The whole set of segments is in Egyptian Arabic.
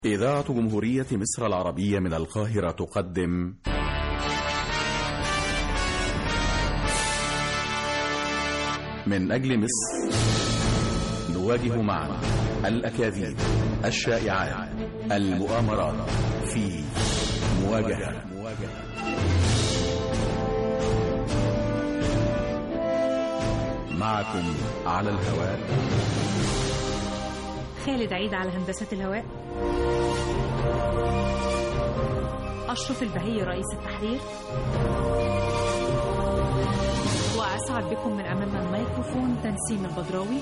إذاعة جمهورية مصر العربية من القاهرة تقدم من أجل مصر نواجه معا الأكاذيب الشائعات المؤامرات في مواجهة معكم على الهواء خالد عيد على هندسة الهواء أشرف البهي رئيس التحرير وأسعد بكم من أمام الميكروفون تنسيم البدراوي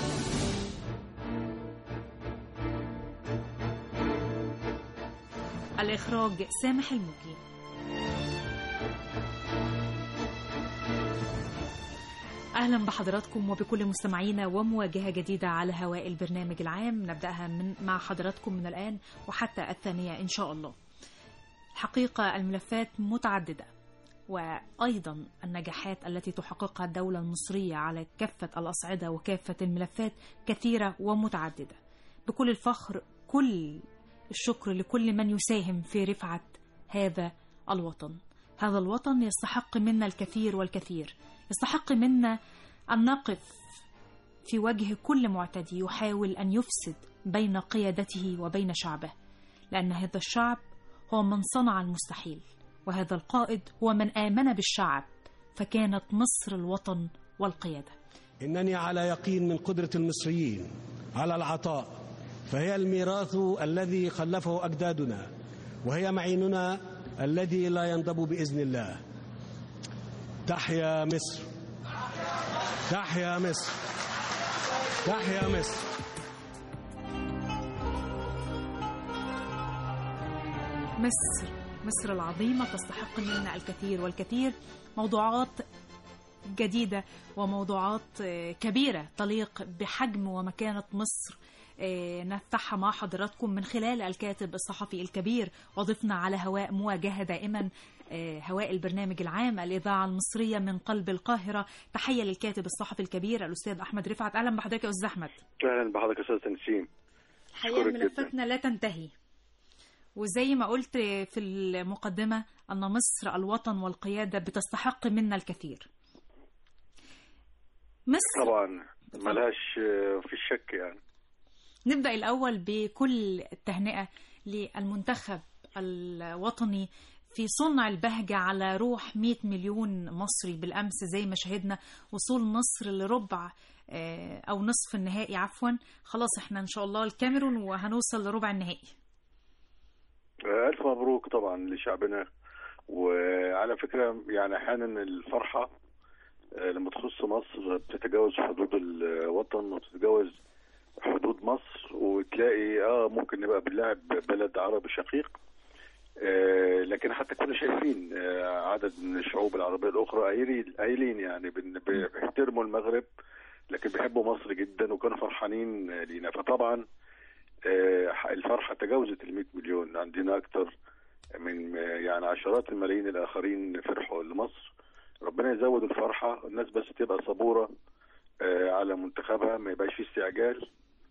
الإخراج سامح الموجي أهلا بحضراتكم وبكل مستمعينا ومواجهة جديدة على هواء البرنامج العام نبدأها من مع حضراتكم من الآن وحتى الثانية إن شاء الله حقيقة الملفات متعددة وأيضا النجاحات التي تحققها الدولة المصرية على كافة الأصعدة وكافة الملفات كثيرة ومتعددة بكل الفخر كل الشكر لكل من يساهم في رفعة هذا الوطن هذا الوطن يستحق منا الكثير والكثير يستحق منا أن نقف في وجه كل معتدي يحاول أن يفسد بين قيادته وبين شعبه لأن هذا الشعب هو من صنع المستحيل وهذا القائد هو من آمن بالشعب فكانت مصر الوطن والقيادة إنني على يقين من قدرة المصريين على العطاء فهي الميراث الذي خلفه أجدادنا وهي معيننا الذي لا ينضب بإذن الله تحيا مصر تحيا مصر تحيا مصر مصر مصر العظيمة تستحق منا الكثير والكثير موضوعات جديدة وموضوعات كبيرة تليق بحجم ومكانة مصر نفتحها مع حضراتكم من خلال الكاتب الصحفي الكبير وضفنا على هواء مواجهة دائما هواء البرنامج العام الإذاعة المصرية من قلب القاهرة تحية للكاتب الصحفي الكبير الأستاذ أحمد رفعت أهلا بحضرتك يا أستاذ أحمد أهلا بحضرتك يا أستاذ تنسيم حقيقة ملفاتنا لا تنتهي وزي ما قلت في المقدمة أن مصر الوطن والقيادة بتستحق منا الكثير مصر طبعا ملهاش في الشك يعني نبدأ الأول بكل التهنئة للمنتخب الوطني في صنع البهجة على روح 100 مليون مصري بالأمس زي ما شهدنا وصول مصر لربع أو نصف النهائي عفوا خلاص احنا إن شاء الله الكاميرون وهنوصل لربع النهائي ألف مبروك طبعا لشعبنا وعلى فكرة يعني أحيانا الفرحة لما تخص مصر بتتجاوز حدود الوطن وتتجاوز حدود مصر وتلاقي اه ممكن نبقى بنلعب بلد عربي شقيق آه لكن حتى كنا شايفين آه عدد من الشعوب العربيه الاخرى قايلين يعني بيحترموا المغرب لكن بيحبوا مصر جدا وكانوا فرحانين لينا فطبعا آه الفرحه تجاوزت ال 100 مليون عندنا اكثر من يعني عشرات الملايين الاخرين فرحوا لمصر ربنا يزود الفرحه الناس بس تبقى صبوره على منتخبها ما يبقاش فيه استعجال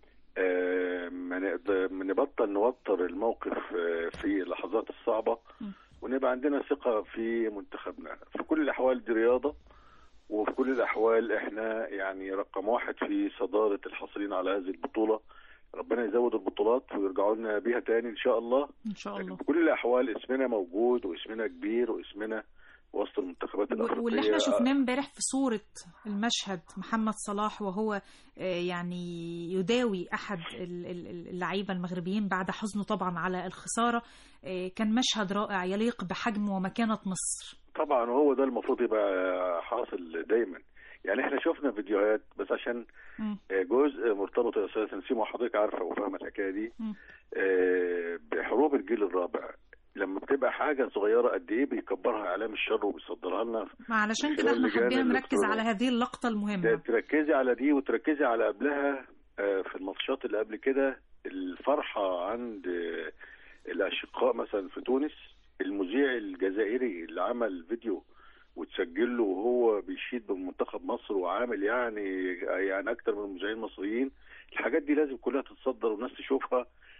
ما نبطل نوتر الموقف في اللحظات الصعبة ونبقى عندنا ثقة في منتخبنا في كل الأحوال دي رياضة وفي كل الأحوال احنا يعني رقم واحد في صدارة الحاصلين على هذه البطولة ربنا يزود البطولات ويرجعوا لنا بيها تاني إن شاء الله إن شاء الله في كل الأحوال اسمنا موجود واسمنا كبير واسمنا وسط المنتخبات الافريقيه واللي احنا شفناه امبارح في صوره المشهد محمد صلاح وهو يعني يداوي احد اللعيبه المغربيين بعد حزنه طبعا على الخساره كان مشهد رائع يليق بحجم ومكانه مصر طبعا وهو ده المفروض يبقى حاصل دايما يعني احنا شفنا فيديوهات بس عشان جزء مرتبط يا استاذ نسيم وحضرتك عارفه وفاهمه الحكايه دي بحروب الجيل الرابع لما بتبقى حاجه صغيره قد ايه بيكبرها اعلام الشر وبيصدرها لنا ما علشان كده احنا حابين نركز على هذه اللقطه المهمه تركزي على دي وتركزي على قبلها في الماتشات اللي قبل كده الفرحه عند الاشقاء مثلا في تونس المذيع الجزائري اللي عمل فيديو وتسجل له وهو بيشيد بمنتخب مصر وعامل يعني يعني اكتر من المذيعين المصريين الحاجات دي لازم كلها تتصدر والناس تشوفها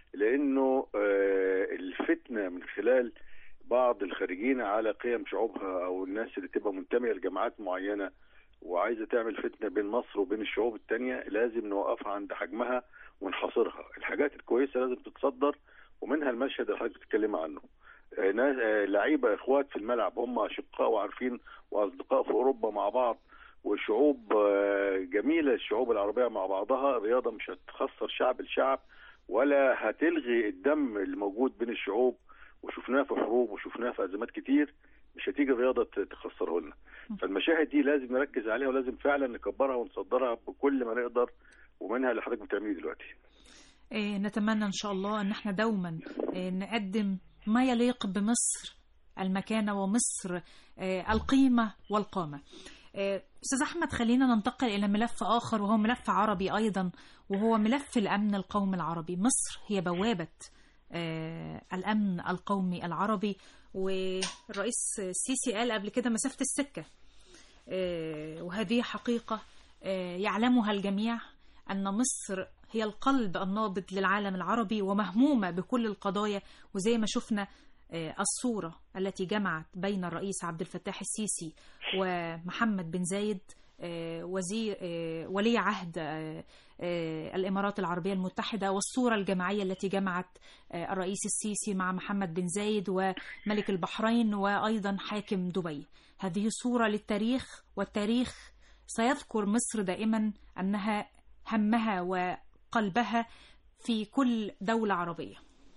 لانه آه، الفتنه من خلال بعض الخارجين على قيم شعوبها او الناس اللي تبقى منتميه لجماعات معينه وعايزه تعمل فتنه بين مصر وبين الشعوب التانية لازم نوقفها عند حجمها ونحاصرها الحاجات الكويسه لازم تتصدر ومنها المشهد اللي حضرتك بتتكلم عنه آه، ناس آه، لعيبه اخوات في الملعب هم اشقاء وعارفين واصدقاء في اوروبا مع بعض وشعوب آه، جميله الشعوب العربيه مع بعضها رياضه مش هتخسر شعب الشعب ولا هتلغي الدم اللي موجود بين الشعوب وشفناه في حروب وشفناه في ازمات كتير مش هتيجي الرياضه ت- تخسره لنا فالمشاهد دي لازم نركز عليها ولازم فعلا نكبرها ونصدرها بكل ما نقدر ومنها اللي حضرتك بتعمليه دلوقتي آه، نتمنى إن شاء الله أن احنا دوما آه، نقدم ما يليق بمصر المكانة ومصر آه، القيمة والقامة آه، أستاذ أحمد خلينا ننتقل إلى ملف آخر وهو ملف عربي أيضا وهو ملف الأمن القومي العربي مصر هي بوابة آه، الأمن القومي العربي والرئيس السيسي قال قبل كده مسافة السكة آه، وهذه حقيقة آه، يعلمها الجميع أن مصر هي القلب النابض للعالم العربي ومهمومة بكل القضايا وزي ما شفنا آه، الصورة التي جمعت بين الرئيس عبد الفتاح السيسي ومحمد بن زايد آه، وزير آه، ولي عهد آه، آه، الإمارات العربية المتحدة والصورة الجماعية التي جمعت آه، الرئيس السيسي مع محمد بن زايد وملك البحرين وأيضا حاكم دبي هذه صورة للتاريخ والتاريخ سيذكر مصر دائما أنها همها وقلبها في كل دولة عربية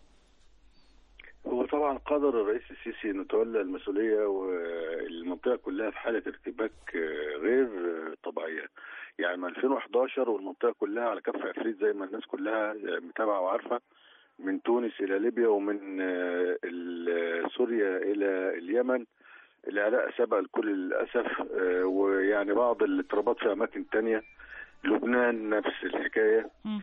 هو طبعا قدر الرئيس السيسي انه تولى المسؤوليه والمنطقه كلها في حاله ارتباك آه، غير آه، طبيعيه يعني من 2011 والمنطقه كلها على كف عفريت زي ما الناس كلها آه، متابعه وعارفه من تونس الى ليبيا ومن آه، ال- سوريا الى اليمن العراق سبق الكل للاسف آه، ويعني بعض الاضطرابات في اماكن تانية لبنان نفس الحكايه مم.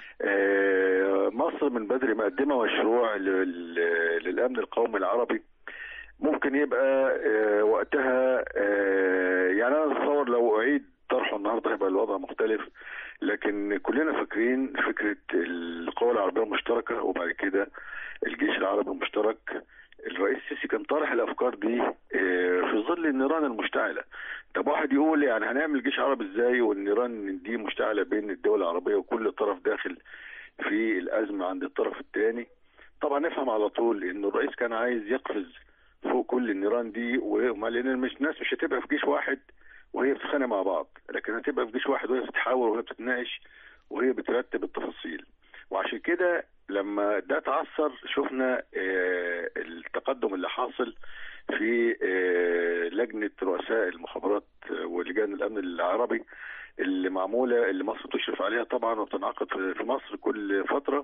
آه، مصر من بدري مقدمه مشروع لل- للامن القومي العربي ممكن يبقى آه، وقتها آه، يعني انا اتصور لو اعيد طرحه النهارده هيبقى الوضع مختلف لكن كلنا فاكرين فكره القوى العربيه المشتركه وبعد كده الجيش العربي المشترك الرئيس السيسي كان طارح الافكار دي آه، في ظل النيران المشتعله طب واحد يقول يعني هنعمل جيش عربي ازاي والنيران دي مشتعله بين الدول العربيه وكل طرف داخل في الازمه عند الطرف الثاني طبعا نفهم على طول ان الرئيس كان عايز يقفز فوق كل النيران دي وما لان مش الناس مش هتبقى في جيش واحد وهي بتتخانق مع بعض لكن هتبقى في جيش واحد وهي بتتحاور وهي بتتناقش وهي بترتب التفاصيل وعشان كده لما ده تعثر شفنا آه، التقدم اللي حاصل في آه، لجنه رؤساء المخابرات آه، ولجان الامن العربي اللي معموله اللي مصر تشرف عليها طبعا وبتنعقد في في مصر كل فتره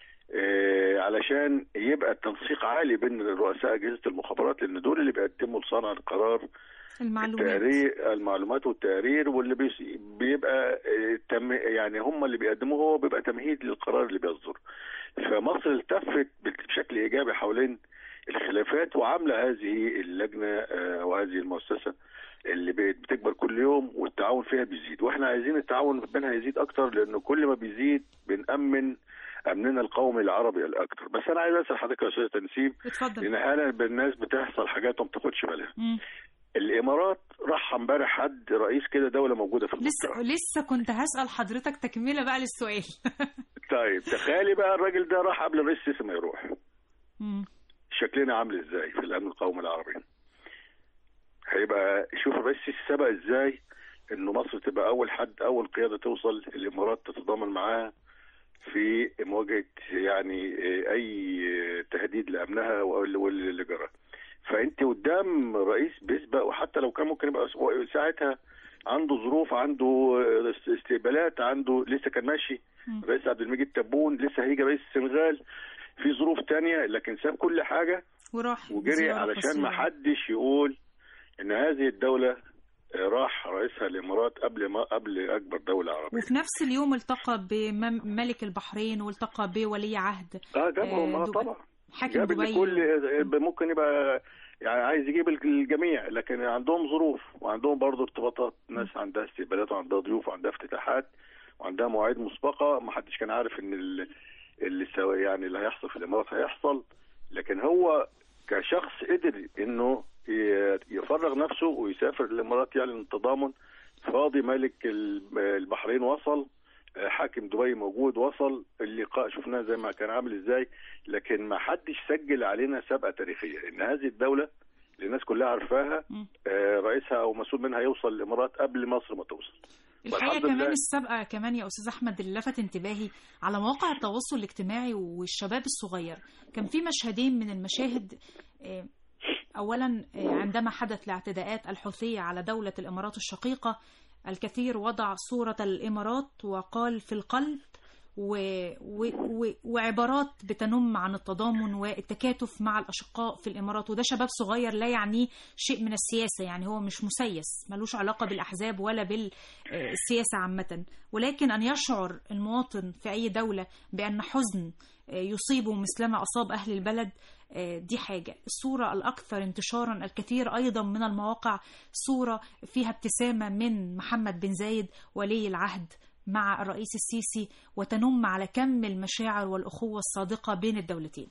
آه، علشان يبقى التنسيق عالي بين رؤساء اجهزه المخابرات لان دول اللي بيقدموا لصانع القرار المعلومات التقرير المعلومات والتقارير واللي بيس- بيبقى آه، تم يعني هم اللي بيقدموه هو بيبقى تمهيد للقرار اللي بيصدر فمصر التفت بشكل ايجابي حوالين الخلافات وعامله هذه اللجنه آه، وهذه المؤسسه اللي بقت بتكبر كل يوم والتعاون فيها بيزيد واحنا عايزين التعاون بينها يزيد اكتر لانه كل ما بيزيد بنأمن امننا القومي العربي الاكتر بس انا عايز اسال حضرتك يا استاذ تنسيب اتفضل لان احيانا بالناس بتحصل حاجات وما بتاخدش بالها مم. الامارات راح امبارح حد رئيس كده دوله موجوده في لسه المنطقه لسه كنت هسأل حضرتك تكملة بقى للسؤال طيب تخيلي بقى الراجل ده راح قبل الرئيس السيسي ما يروح مم. شكلنا عامل ازاي في الامن القومي العربي هيبقى شوف الرئيس السيسي سبق ازاي انه مصر تبقى اول حد اول قياده توصل الامارات تتضامن معاها في مواجهه يعني اي تهديد لامنها وال- واللي جرى فانت قدام رئيس بيسبق وحتى لو كان ممكن يبقى ساعتها عنده ظروف عنده استقبالات عنده لسه كان ماشي مم. رئيس عبد المجيد تبون لسه هيجي رئيس السنغال في ظروف تانية لكن ساب كل حاجة وراح وجري زيارة علشان ما قصيرة. حدش يقول ان هذه الدولة آه، راح رئيسها الامارات قبل ما قبل اكبر دولة عربية وفي نفس اليوم التقى بملك البحرين والتقى بولي عهد اه جابهم آه، اه دبي. طبعا حاكم جاب دبي كل ممكن يبقى يعني عايز يجيب الجميع لكن عندهم ظروف وعندهم برضه ارتباطات ناس عندها استقبالات وعندها ضيوف وعندها افتتاحات وعندها مواعيد مسبقه ما حدش كان عارف ان ال... اللي سوا يعني اللي هيحصل في الامارات هيحصل لكن هو كشخص قدر انه ي- يفرغ نفسه ويسافر الامارات يعلن التضامن فاضي ملك ال- البحرين وصل آه، حاكم دبي موجود وصل اللقاء شفناه زي ما كان عامل ازاي لكن ما حدش سجل علينا سابقه تاريخيه ان هذه الدوله اللي الناس كلها عارفاها مم. آه، رئيسها او مسؤول منها يوصل الامارات قبل مصر ما توصل الحقيقه والحمد كمان لله. السابقه كمان يا استاذ احمد اللي لفت انتباهي على مواقع التواصل الاجتماعي والشباب الصغير كان في مشهدين من المشاهد آه، اولا آه، عندما حدث الاعتداءات الحوثيه على دوله الامارات الشقيقه الكثير وضع صوره الامارات وقال في القلب و... و... و... وعبارات بتنم عن التضامن والتكاتف مع الأشقاء في الإمارات وده شباب صغير لا يعنيه شيء من السياسة يعني هو مش مسيس ملوش علاقة بالأحزاب ولا بالسياسة عامة ولكن أن يشعر المواطن في أي دولة بأن حزن يصيبه مثلما أصاب أهل البلد دي حاجة الصورة الأكثر انتشارا الكثير أيضا من المواقع صورة فيها ابتسامة من محمد بن زايد ولي العهد مع الرئيس السيسي وتنم على كم المشاعر والأخوة الصادقة بين الدولتين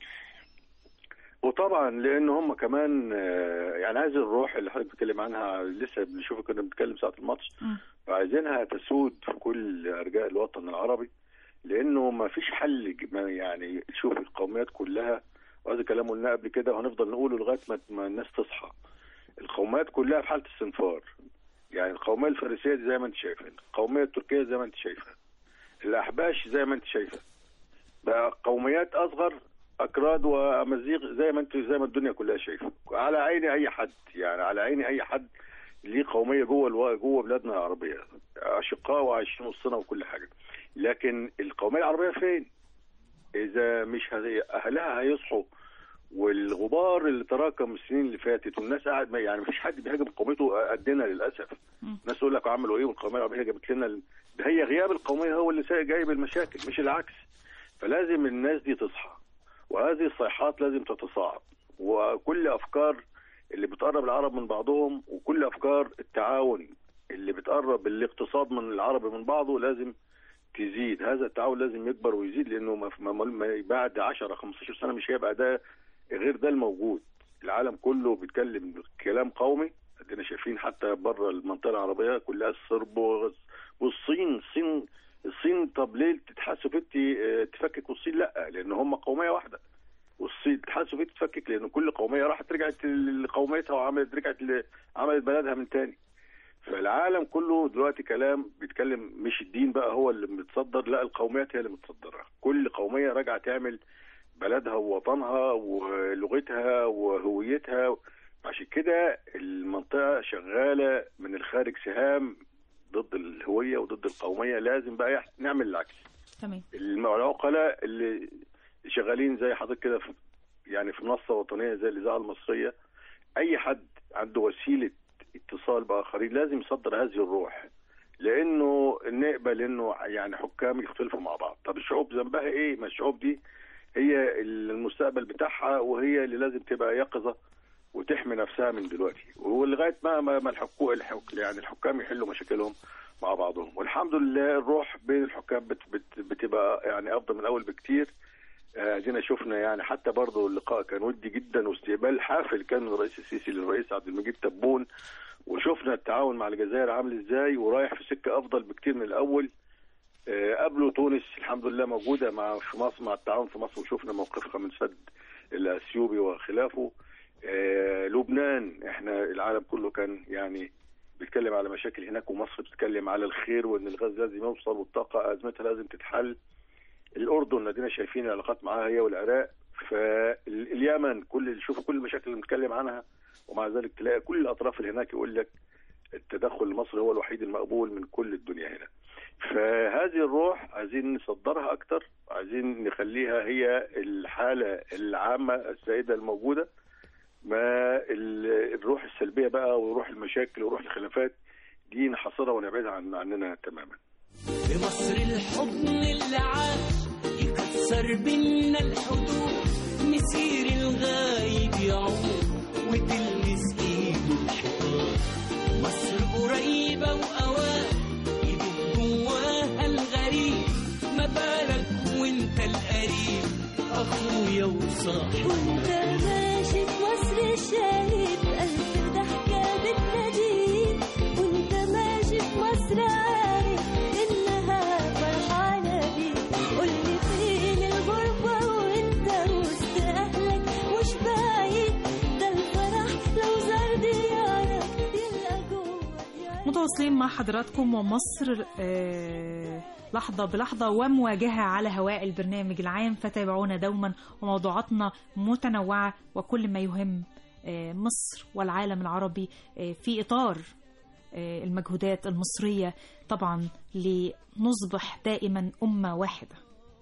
وطبعا لان هم كمان آه، يعني هذه الروح اللي حضرتك بتتكلم عنها لسه بنشوفها كنا بنتكلم ساعه الماتش م. فعايزينها تسود في كل ارجاء الوطن العربي لانه ما فيش حل ج- ما يعني شوف القوميات كلها وهذا كلام قلناه قبل كده وهنفضل نقوله لغايه ما ما الناس تصحى القوميات كلها في حاله استنفار يعني القوميه الفارسيه دي زي ما انت شايفه القوميه التركيه زي ما انت شايفه الاحباش زي ما انت شايفه بقى قوميات اصغر اكراد وامازيغ زي ما انت زي ما الدنيا كلها شايفه على عيني اي حد يعني على عيني اي حد ليه قوميه جوه الو... جوه بلادنا العربيه اشقاء وعايشين وسطنا وكل حاجه لكن القوميه العربيه فين؟ اذا مش هذي اهلها هيصحوا والغبار اللي تراكم السنين اللي فاتت والناس قاعد ما يعني مفيش حد بيهاجم قوميته قدنا للاسف مم. الناس تقول لك عملوا ايه والقوميه العربيه جابت لنا ال- ده هي غياب القوميه هو اللي سا- جايب المشاكل مش العكس فلازم الناس دي تصحى وهذه الصيحات لازم تتصاعد وكل افكار اللي بتقرب العرب من بعضهم وكل افكار التعاون اللي بتقرب الاقتصاد من العرب من بعضه لازم تزيد هذا التعاون لازم يكبر ويزيد لانه ما ما ما بعد 10 15 سنه مش هيبقى ده غير ده الموجود العالم كله بيتكلم كلام قومي ادينا شايفين حتى بره المنطقه العربيه كلها الصرب وغز- والصين الصين الصين طب ليه الاتحاد السوفيتي آه، تفكك والصين لا لان هم قوميه واحده والصين الاتحاد السوفيتي تفكك لان كل قوميه راحت رجعت لقوميتها وعملت رجعت ل- عملت بلدها من تاني فالعالم كله دلوقتي كلام بيتكلم مش الدين بقى هو اللي متصدر لا القوميات هي اللي متصدره كل قوميه راجعه تعمل بلدها ووطنها ولغتها وهويتها عشان كده المنطقه شغاله من الخارج سهام ضد الهويه وضد القوميه لازم بقى يح- نعمل العكس تمام الم- العقلاء اللي شغالين زي حضرتك كده في يعني في منصه وطنيه زي الاذاعه المصريه اي حد عنده وسيله اتصال باخرين لازم يصدر هذه الروح لانه نقبل انه يعني حكام يختلفوا مع بعض طب الشعوب ذنبها ايه ما الشعوب دي هي المستقبل بتاعها وهي اللي لازم تبقى يقظه وتحمي نفسها من دلوقتي ولغايه ما ما ما الحكو الحك يعني الحكام يحلوا مشاكلهم مع بعضهم والحمد لله الروح بين الحكام بت بت بتبقى يعني افضل من الاول بكتير آه، ادينا شفنا يعني حتى برضه اللقاء كان ودي جدا واستقبال حافل كان من الرئيس السيسي للرئيس عبد المجيد تبون وشفنا التعاون مع الجزائر عامل ازاي ورايح في سكه افضل بكتير من الاول آه، قبله تونس الحمد لله موجوده مع في مصر مع التعاون في مصر وشفنا موقفها من سد الاثيوبي وخلافه آه، لبنان احنا العالم كله كان يعني بيتكلم على مشاكل هناك ومصر بتتكلم على الخير وان الغاز لازم يوصل والطاقه ازمتها لازم تتحل الاردن ادينا شايفين العلاقات معاها هي والعراق فاليمن كل شوف كل المشاكل اللي بنتكلم عنها ومع ذلك تلاقي كل الاطراف اللي هناك يقول لك التدخل المصري هو الوحيد المقبول من كل الدنيا هنا فهذه الروح عايزين نصدرها اكتر عايزين نخليها هي الحاله العامه السائده الموجوده ما ال- الروح السلبيه بقى وروح المشاكل وروح الخلافات دي نحصرها ونبعدها عن عننا تماما في مصر الحضن اللي عاش يكسر بينا الحدود مسير الغايب يعود وتلمس ايده الحيطان مصر قريبة وأوان يدوب جواها الغريب ما بالك وانت القريب صاحي وانت ماشي في مصر شايف ألف ضحكة بتناديك وانت ماشي في مصر عارف إنها فرحانة بيك قولي فين الغربة وانت وسط أهلك مش بعيد ده الفرح لو زار ديارك يبقى جوه ديارك متواصلين مع حضراتكم ومصر آه، لحظة بلحظة ومواجهة على هواء البرنامج العام فتابعونا دوما وموضوعاتنا متنوعة وكل ما يهم آه، مصر والعالم العربي آه، في إطار آه، المجهودات المصرية طبعا لنصبح دائما أمة واحدة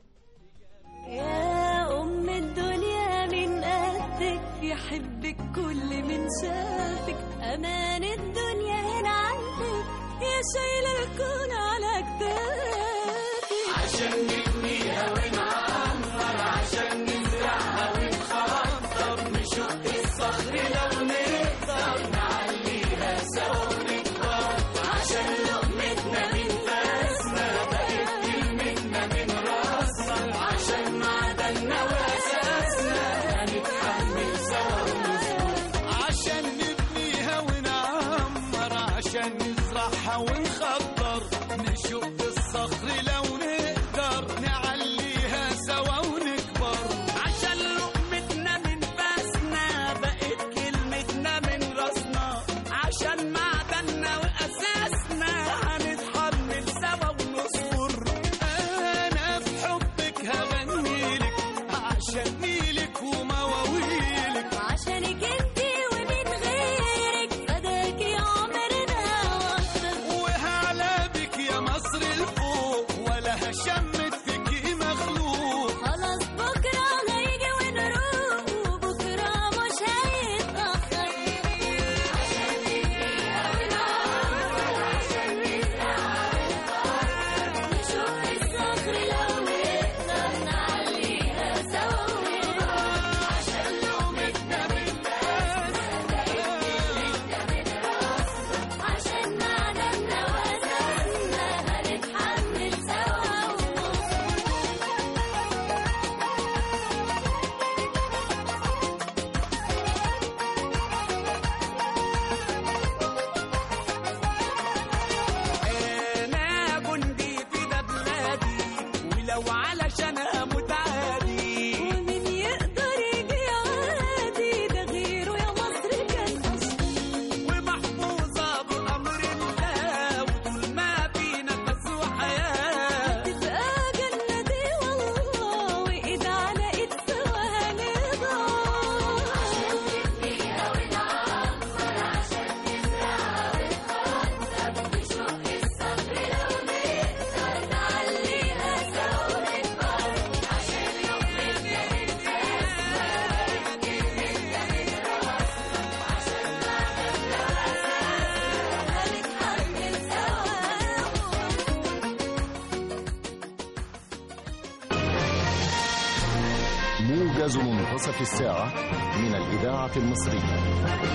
يا أم الدنيا من قدك يحبك كل من شافك أمان الدنيا هنا عندك يا شايلة الكون على كتافك عشان نبنيها ونعمر عشان نزرعها ونخضر نشق الصخر لو نقدر نعليها سوا ونكبر عشان لقمتنا من فاسنا بقت كلمتنا من راسنا عشان معدننا واساسنا هنتحمل سوا ونصبر عشان نبنيها ونعمر عشان نزرعها ونخضر نشق الصخر لو نقدر نعليها سوا ونكبر عشان لقمتنا من فاسنا بقت كلمتنا من راسنا عشان معدننا واساسنا هنتحمل سوا ونصبر انا في حبك هغنيلك عشان نيلك ومواويلك عشانك انتي ومن غيرك فداكي عمرنا واكتر وهعلى بك يا مصر الفوق ولا هشمت فيكي مخلوق خلاص بكرة هيجي ونروح وبكرة مش هيتأخر عشان نبنيها ونعمر عشان نزرعها ونخضر نشوف الصخر لو نقدر نعليها سوا ونكبر عشان لقمتنا من فاسنا بقت كلمتنا من راسنا عشان معدننا واساسنا هنتحمل سوا ونصبر انا جندي في ده بلادي ولو علشان اموت عادي ومن يقدر يجي عادي ده غيره يا مصر كان أصلي ومحفوظه بامر الله وطول ما في نفس وحياه تبقى جنة دي والله وإيد على إيد سوا هنضع عشان نبنيها ونعمر عشان نزرعها ونخضر نشق الصخر لو نقدر نعليها سوا ونكبر عشان لقمتنا من فاسنا كلمتنا من راسنا عشان معدننا وأساسنا هنتحمل سوا موجز منتصف الساعة من الإذاعة المصرية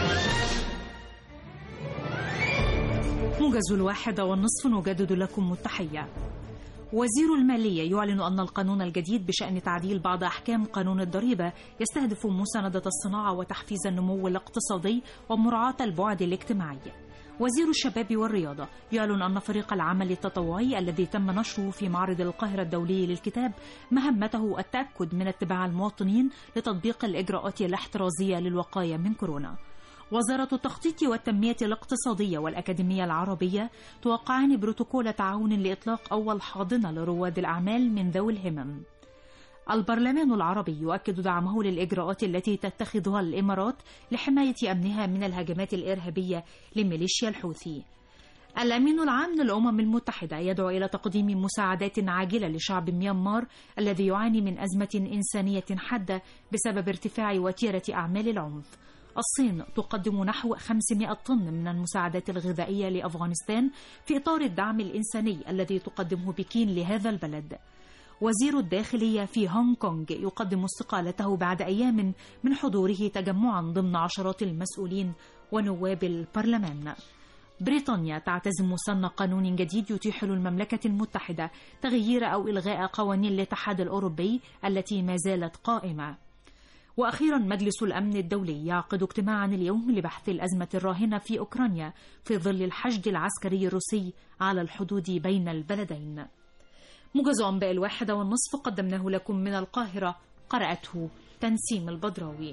موجز الواحدة والنصف نجدد لكم التحية وزير المالية يعلن أن القانون الجديد بشأن تعديل بعض أحكام قانون الضريبة يستهدف مساندة الصناعة وتحفيز النمو الاقتصادي ومراعاة البعد الاجتماعي وزير الشباب والرياضة يعلن أن فريق العمل التطوعي الذي تم نشره في معرض القاهرة الدولي للكتاب مهمته التأكد من اتباع المواطنين لتطبيق الإجراءات الاحترازية للوقاية من كورونا وزارة التخطيط والتنمية الاقتصادية والأكاديمية العربية توقعان بروتوكول تعاون لإطلاق أول حاضنة لرواد الأعمال من ذوي الهمم. البرلمان العربي يؤكد دعمه للإجراءات التي تتخذها الإمارات لحماية أمنها من الهجمات الإرهابية لميليشيا الحوثي. الأمين العام للأمم المتحدة يدعو إلى تقديم مساعدات عاجلة لشعب ميانمار الذي يعاني من أزمة إنسانية حادة بسبب ارتفاع وتيرة أعمال العنف. الصين تقدم نحو 500 طن من المساعدات الغذائية لأفغانستان في إطار الدعم الإنساني الذي تقدمه بكين لهذا البلد. وزير الداخلية في هونغ كونغ يقدم استقالته بعد أيام من حضوره تجمعا ضمن عشرات المسؤولين ونواب البرلمان. بريطانيا تعتزم سن قانون جديد يتيح للمملكة المتحدة تغيير أو إلغاء قوانين الاتحاد الأوروبي التي ما زالت قائمة. وأخيرا مجلس الأمن الدولي يعقد اجتماعا اليوم لبحث الأزمة الراهنة في أوكرانيا في ظل الحشد العسكري الروسي على الحدود بين البلدين موجز أنباء الواحدة والنصف قدمناه لكم من القاهرة قرأته تنسيم البدراوي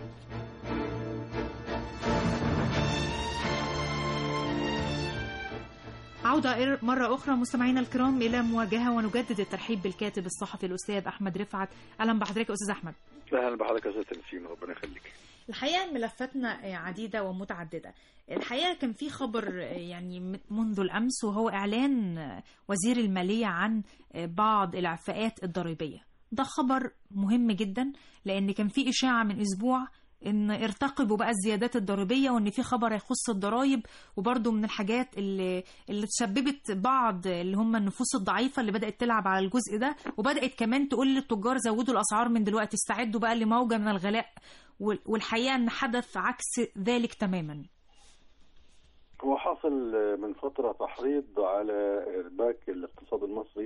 عودة مرة أخرى مستمعينا الكرام إلى مواجهة ونجدد الترحيب بالكاتب الصحفي الأستاذ أحمد رفعت أهلا بحضرتك يا أستاذ أحمد اهلا بحضرتك يا استاذ تنسيم ربنا يخليك الحقيقة ملفاتنا عديدة ومتعددة الحقيقة كان في خبر يعني منذ الأمس وهو إعلان وزير المالية عن بعض الإعفاءات الضريبية ده خبر مهم جدا لأن كان في إشاعة من أسبوع ان ارتقبوا بقى الزيادات الضريبيه وان في خبر يخص الضرايب وبرده من الحاجات اللي اللي تسببت بعض اللي هم النفوس الضعيفه اللي بدات تلعب على الجزء ده وبدات كمان تقول للتجار زودوا الاسعار من دلوقتي استعدوا بقى لموجه من الغلاء والحقيقه ان حدث عكس ذلك تماما هو حصل من فترة تحريض على إرباك الاقتصاد المصري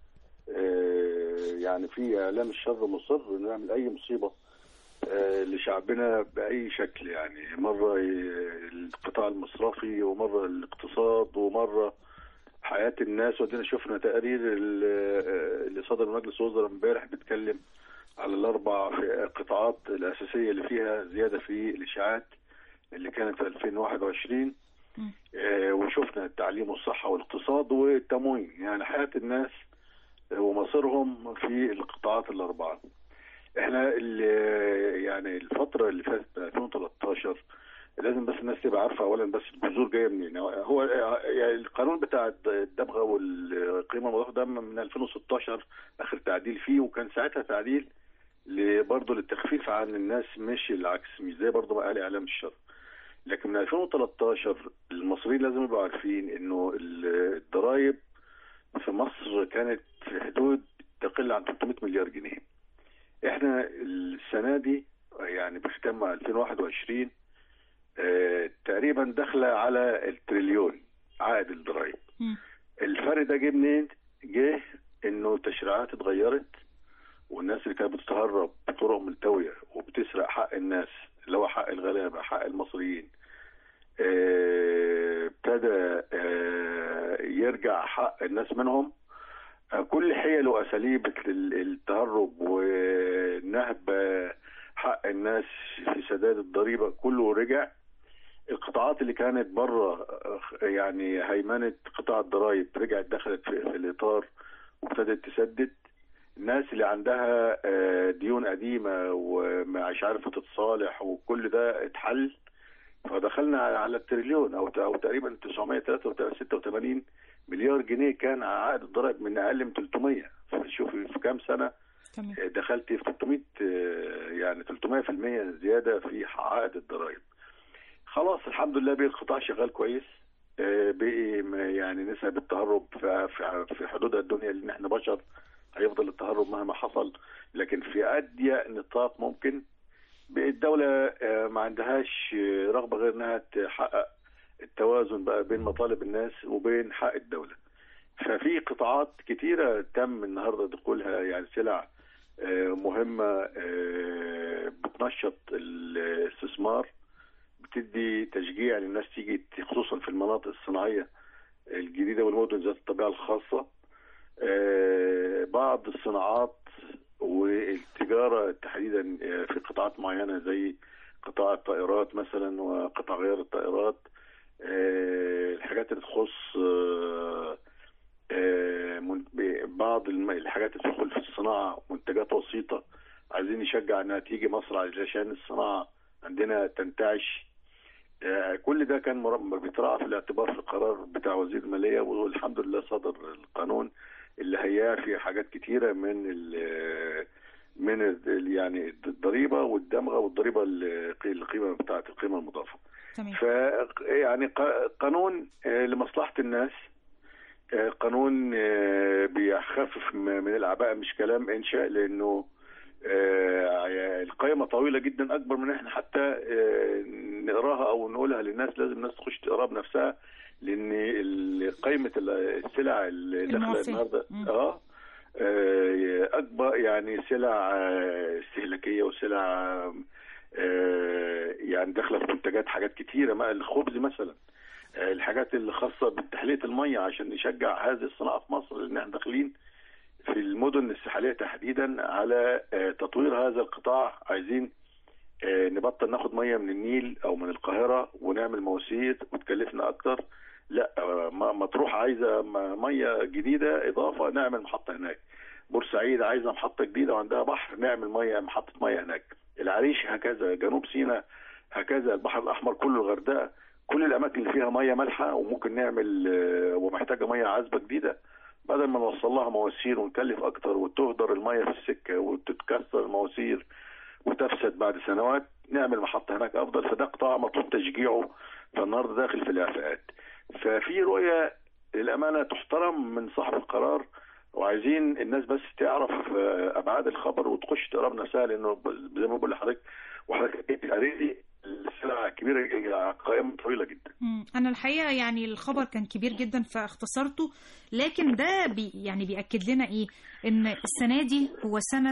آه، يعني في إعلام الشر مصر إنه يعمل أي مصيبة آه، لشعبنا بأي شكل يعني مرة ي- القطاع المصرفي ومرة الاقتصاد ومرة حياة الناس ودينا شفنا تقارير ال- آه، اللي صدر من مجلس الوزراء امبارح بيتكلم على الأربع في- قطاعات الأساسية اللي فيها زيادة في الإشاعات اللي كانت في 2021 آه، وشفنا التعليم والصحة والاقتصاد والتموين يعني حياة الناس ومصيرهم في القطاعات الأربعة احنا ال- يعني الفترة اللي فاتت 2013 لازم بس الناس تبقى عارفة أولا بس الجذور جاية منين هو يعني القانون بتاع الدمغة والقيمة المضافة ده من 2016 آخر تعديل فيه وكان ساعتها تعديل برضه للتخفيف عن الناس مش العكس مش زي برضه ما قال إعلام الشر لكن من 2013 المصريين لازم يبقوا عارفين انه ال- الضرائب في مصر كانت في حدود تقل عن 300 مليار جنيه احنا السنه دي يعني بختام مع 2021 آه، تقريبا داخله على التريليون عائد الضرائب الفرق ده جه منين؟ جه انه تشريعات اتغيرت والناس اللي كانت بتتهرب بطرق ملتويه وبتسرق حق الناس اللي هو حق الغلابه حق المصريين آه، ابتدى آه، يرجع حق الناس منهم آه، كل حيل واساليب ال- التهرب ونهب آه، حق الناس في سداد الضريبه كله رجع القطاعات اللي كانت بره آه، يعني هيمنه قطاع الضرائب رجعت دخلت في, في الاطار وابتدت تسدد الناس اللي عندها آه، ديون قديمه ومش عارفه تتصالح وكل ده اتحل فدخلنا على التريليون او او تقريبا 986 مليار جنيه كان عائد الضرائب من اقل من 300 شوفي في كام سنه تمام دخلت في 300 آه، يعني 300% زياده في عائد الضرائب خلاص الحمد لله بقى القطاع شغال كويس آه، بقي م- يعني نسب التهرب في في- في حدودها الدنيا لان احنا بشر هيفضل التهرب مهما حصل لكن في اضيق نطاق ممكن بقى الدولة آه، ما عندهاش آه، رغبة غير انها تحقق التوازن بقى بين مطالب الناس وبين حق الدولة ففي قطاعات كتيرة تم النهاردة دخولها يعني سلع آه، مهمة آه، بتنشط الاستثمار بتدي تشجيع للناس تيجي خصوصا في المناطق الصناعية الجديدة والمدن ذات الطبيعة الخاصة آه، بعض الصناعات والتجارة تحديدا آه، في قطاعات معينة زي قطاع الطائرات مثلا وقطاع غيار الطائرات آه، الحاجات اللي تخص آه، آه، من- بعض الم- الحاجات اللي تدخل في الصناعة منتجات وسيطة عايزين نشجع انها تيجي مصر علشان الصناعة عندنا تنتعش آه، كل ده كان مر- بيتراعى في الاعتبار في القرار بتاع وزير المالية والحمد لله صدر القانون اللي هياه في حاجات كتيرة من ال من ال- يعني الضريبة والدمغة والضريبة الق- القيمة بتاعة القيمة المضافة تمام ف يعني ق- قانون آه، لمصلحة الناس آه، قانون آه، بيخفف م- من الاعباء مش كلام انشاء لانه آه، القائمه طويله جدا اكبر من احنا حتى آه، نقراها او نقولها للناس لازم الناس تخش تقراها بنفسها لان ال- قائمه ال- السلع اللي داخله الموافية. النهارده مم. اه آه، اكبر يعني سلع آه، استهلاكيه وسلع آه، يعني داخله في منتجات حاجات كتيره ما الخبز مثلا آه، الحاجات اللي خاصه بتحليه الميه عشان نشجع هذه الصناعه في مصر لان احنا داخلين في المدن الساحليه تحديدا على آه، تطوير هذا القطاع عايزين آه، نبطل ناخد ميه من النيل او من القاهره ونعمل مواسير وتكلفنا اكتر لا آه، م- مطروح عايزه م- ميه جديده اضافه نعمل محطه هناك بورسعيد عايزه محطه جديده وعندها بحر نعمل ميه محطه ميه هناك العريش هكذا جنوب سيناء هكذا البحر الاحمر كله الغردقه كل الاماكن اللي فيها ميه مالحه وممكن نعمل آه، ومحتاجه ميه عذبه جديده بدل ما نوصل لها مواسير ونكلف اكتر وتهدر الميه في السكه وتتكسر المواسير وتفسد بعد سنوات نعمل محطه هناك افضل فده قطاع مطلوب تشجيعه فالنهارده داخل في الاعفاءات ففي رؤيه للامانه تحترم من صاحب القرار وعايزين الناس بس تعرف آه، ابعاد الخبر وتخش تقرا بنفسها لانه ب- زي ما بقول لحضرتك وحضرتك قريتي السلعه كبيره قائمه طويله جدا مم. انا الحقيقه يعني الخبر كان كبير جدا فاختصرته لكن ده بي يعني بياكد لنا ايه ان السنه دي هو سنه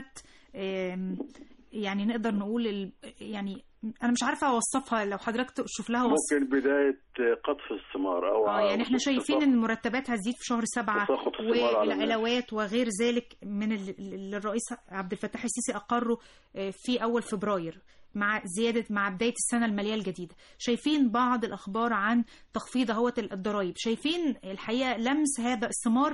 آم، يعني نقدر نقول ال- يعني انا مش عارفه اوصفها لو حضرتك تشوف لها وصف ممكن بدايه قطف الثمار او اه يعني احنا شايفين ان المرتبات هتزيد في شهر سبعة تساقط الثمار على الناس. والعلاوات وغير ذلك من ال- اللي الرئيس عبد الفتاح السيسي اقره آه، في اول فبراير مع زيادة مع بداية السنة المالية الجديدة شايفين بعض الأخبار عن تخفيض اهوت الضرائب شايفين الحقيقة لمس هذا الثمار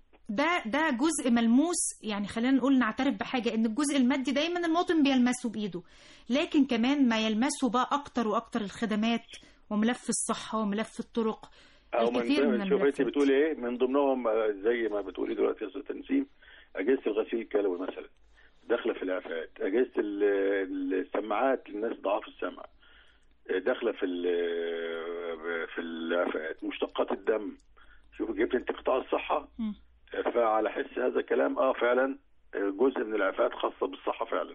ده ده جزء ملموس يعني خلينا نقول نعترف بحاجة ان الجزء المادي دايما المواطن بيلمسه بإيده لكن كمان ما يلمسه بقى أكتر وأكتر الخدمات وملف الصحة وملف الطرق او من الكثير من ضمن شوف انت الملفات. بتقولي ايه من ضمنهم آه، زي ما بتقولي دلوقتي يا استاذ تنسيم اجهزه الغسيل الكلوي مثلا داخله في الاعفاءات اجهزه ال- السماعات للناس ضعاف السمع آه، داخله في ال- في الاعفاءات مشتقات الدم شوف جبت انت قطاع الصحه مم. آه، فعلى حس هذا الكلام اه فعلا آه، جزء من الاعفاءات خاصه بالصحه فعلا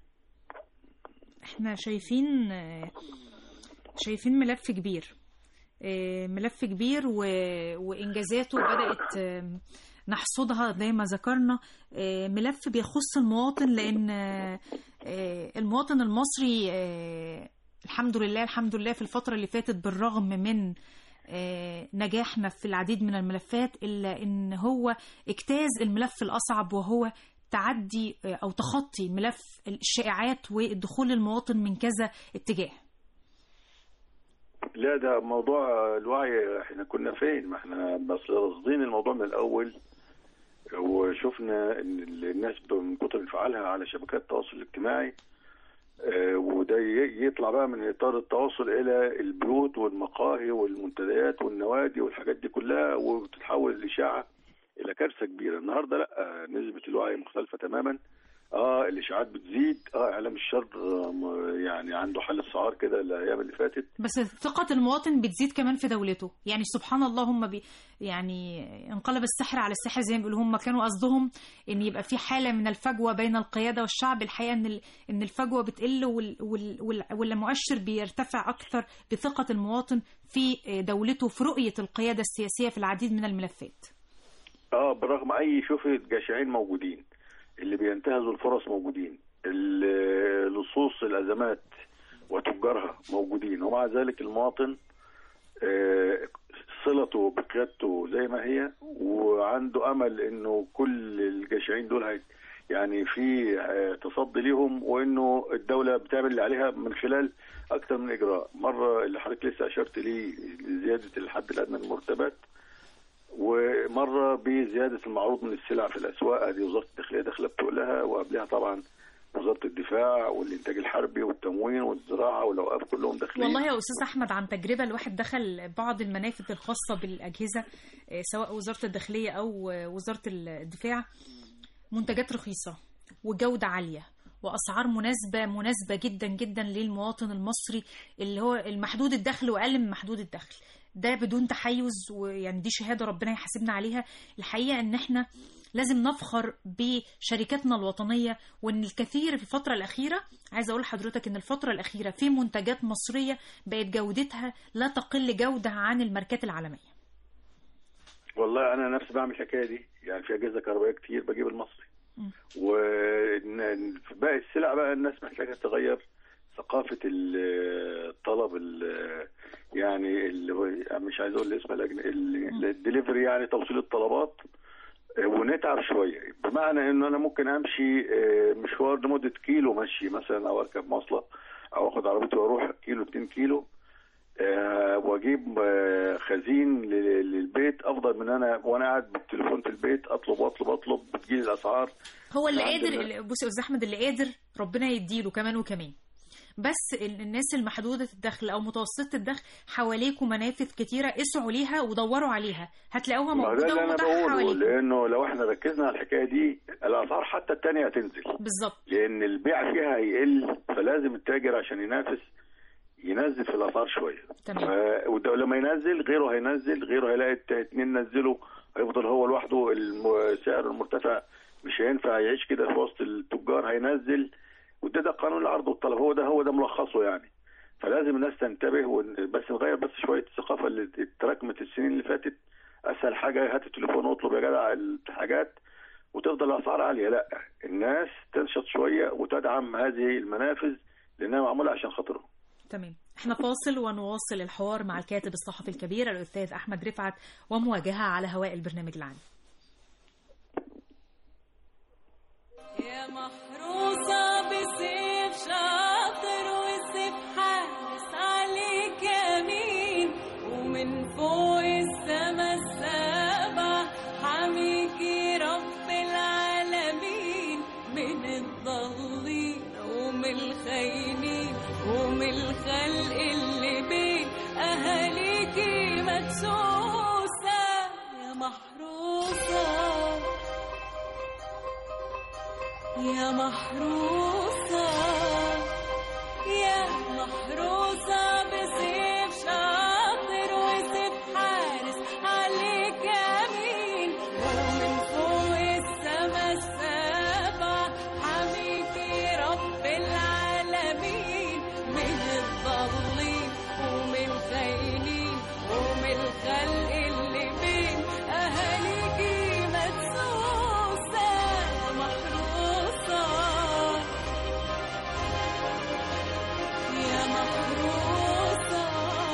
احنا شايفين شايفين ملف كبير آه، ملف كبير و... وانجازاته بدات آم، نحصدها زي ما ذكرنا آه، ملف بيخص المواطن لان آه، آه، المواطن المصري آه، الحمد لله الحمد لله في الفتره اللي فاتت بالرغم من آه، نجاحنا في العديد من الملفات الا ان هو اجتاز الملف الاصعب وهو تعدي آه، او تخطي ملف الشائعات ودخول المواطن من كذا اتجاه لا ده موضوع الوعي احنا كنا فين ما احنا بس راصدين الموضوع من الاول وشفنا ان الناس من كتر انفعالها على شبكات التواصل الاجتماعي آه، وده ي- يطلع بقى من اطار التواصل الى البيوت والمقاهي والمنتديات والنوادي والحاجات دي كلها وتتحول الاشاعه الى كارثه كبيره النهارده لا نسبه الوعي مختلفه تماما اه الاشاعات بتزيد اه اعلام الشر آه، م- يعني عنده حل السعار كده الايام اللي فاتت بس ثقة المواطن بتزيد كمان في دولته يعني سبحان الله هم بي يعني انقلب السحر على السحر زي ما بيقولوا هم كانوا قصدهم ان يبقى في حالة من الفجوة بين القيادة والشعب الحقيقة ان ال- ان الفجوة بتقل وال وال وال والمؤشر بيرتفع اكثر بثقة المواطن في دولته في رؤية القيادة السياسية في العديد من الملفات اه برغم اي شوفة جشعين موجودين اللي بينتهزوا الفرص موجودين ال- لصوص الازمات وتجارها موجودين ومع ذلك المواطن آه، صلته بقيادته زي ما هي وعنده امل انه كل الجشعين دول هي يعني في آه، تصدي ليهم وانه الدوله بتعمل اللي عليها من خلال اكثر من اجراء مره اللي حضرتك لسه اشرت ليه زياده الحد الادنى للمرتبات ومره بزياده المعروض من السلع في الاسواق هذه وزاره الداخليه داخله بتقولها وقبلها طبعا وزاره الدفاع والانتاج الحربي والتموين والزراعه والاوقاف كلهم داخلين والله يا استاذ احمد عن تجربه الواحد دخل بعض المنافذ الخاصه بالاجهزه آه، سواء وزاره الداخليه او آه، وزاره الدفاع منتجات رخيصه وجوده عاليه واسعار مناسبه مناسبه جدا جدا للمواطن المصري اللي هو المحدود الدخل واقل من محدود الدخل ده بدون تحيز ويعني دي شهاده ربنا يحاسبنا عليها الحقيقه ان احنا لازم نفخر بشركاتنا الوطنيه وان الكثير في الفتره الاخيره عايزه اقول لحضرتك ان الفتره الاخيره في منتجات مصريه بقت جودتها لا تقل جوده عن الماركات العالميه والله انا نفسي بعمل الحكايه دي يعني في اجهزه كهربائيه كتير بجيب المصري مم. وباقي السلع بقى الناس محتاجه تغير ثقافه ال- الطلب ال- يعني اللي هو مش عايز اقول اسم الدليفري يعني توصيل الطلبات آه، ونتعب شويه بمعنى ان انا ممكن امشي آه، مشوار لمده كيلو مشي مثلا او اركب مواصله او اخد عربيتي واروح كيلو 2 كيلو آه، واجيب آه، خزين لل- للبيت افضل من انا وانا قاعد بالتليفون في البيت اطلب واطلب اطلب بتجيلي الاسعار هو اللي لا، قادر عندنا- اللي- بص يا استاذ احمد اللي قادر ربنا يديله كمان وكمان بس ال- الناس المحدودة الدخل أو متوسطة الدخل حواليكم منافذ كتيرة اسعوا ليها ودوروا عليها هتلاقوها ما هو ده موجودة اللي انا ومتاحة بقوله حواليكم لانه لو احنا ركزنا على الحكايه دي الاسعار حتى الثانيه هتنزل بالظبط لان البيع فيها هيقل فلازم التاجر عشان ينافس ينزل في الاسعار شويه تمام. ف... وده لما ينزل غيره هينزل غيره هيلاقي الت- اتنين نزلوا هيفضل هو لوحده السعر المرتفع مش هينفع يعيش كده في وسط التجار هينزل وده ده قانون العرض والطلب هو ده هو ده ملخصه يعني فلازم الناس تنتبه ون... بس نغير بس شويه الثقافه اللي اتراكمت السنين اللي فاتت اسهل حاجه هات التليفون واطلب يا جدع الحاجات وتفضل الاسعار عاليه لا الناس تنشط شويه وتدعم هذه المنافذ لانها معموله عشان خاطرهم تمام احنا فاصل ونواصل الحوار مع الكاتب الصحفي الكبير الأستاذ أحمد رفعت ومواجهة على هواء البرنامج العام يا محروسة بسيف شاطر وسيف حارس عليك يمين ومن فوق السما السبع حميكي رب العالمين من الضالين ومن الخاينين ومن الخلق اللي بين أهاليكي مدسوسة يا محروسة يا محروسة يا محروسة بسيف شاطر وسيف حارس عليك يمين ومن فوق السما السبع حميكي رب العالمين من الضالين ومن الخاينين ومن الخلق اللي بين أهاليكي مدسوسة يا محروسة يا محروسة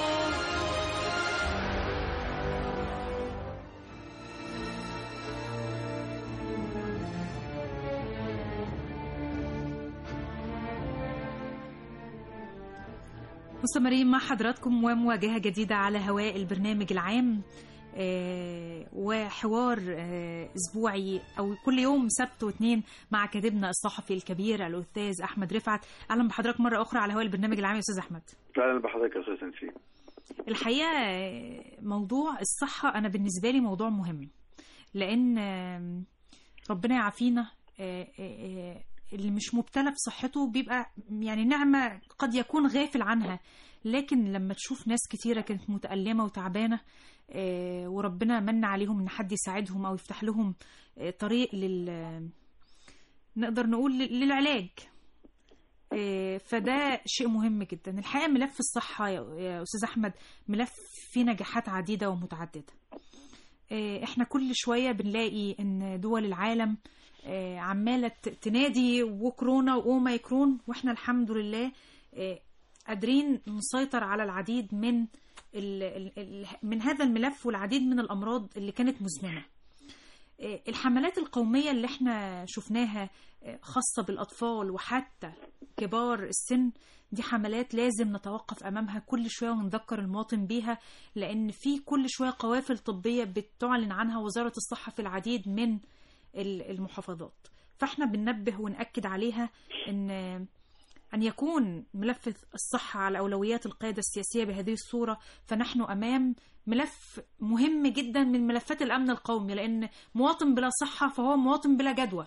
مستمرين مع حضراتكم ومواجهة جديدة على هواء البرنامج العام آه، وحوار آه، أسبوعي أو كل يوم سبت واثنين مع كاتبنا الصحفي الكبير الأستاذ أحمد رفعت أهلا بحضرتك مرة أخرى على هواء البرنامج العام يا أستاذ أحمد اهلا بحضرتك يا استاذ نسيم الحقيقة آه، موضوع الصحة أنا بالنسبة لي موضوع مهم لأن آم، ربنا يعافينا آه، آه، آه، اللي مش مبتلى بصحته بيبقى يعني نعمة قد يكون غافل عنها لكن لما تشوف ناس كتيرة كانت متألمة وتعبانة آه، وربنا من عليهم إن حد يساعدهم أو يفتح لهم آه، طريق لل نقدر نقول للعلاج آه، فده شيء مهم جدا الحقيقة ملف الصحة يا يا أستاذ أحمد ملف فيه نجاحات عديدة ومتعددة آه، احنا كل شوية بنلاقي ان دول العالم آه، عمالة ت- تنادي وكورونا وأوميكرون واحنا الحمد لله آه، قادرين نسيطر على العديد من ال ال ال من هذا الملف والعديد من الأمراض اللي كانت مزمنة آه، الحملات القومية اللي احنا شفناها آه، خاصة بالأطفال وحتى كبار السن دي حملات لازم نتوقف أمامها كل شوية ونذكر المواطن بيها لأن في كل شوية قوافل طبية بتعلن عنها وزارة الصحة في العديد من ال- المحافظات فاحنا بننبه ونأكد عليها أن أن يكون ملف الصحة على أولويات القيادة السياسية بهذه الصورة فنحن أمام ملف مهم جدا من ملفات الأمن القومي لأن مواطن بلا صحة فهو مواطن بلا جدوى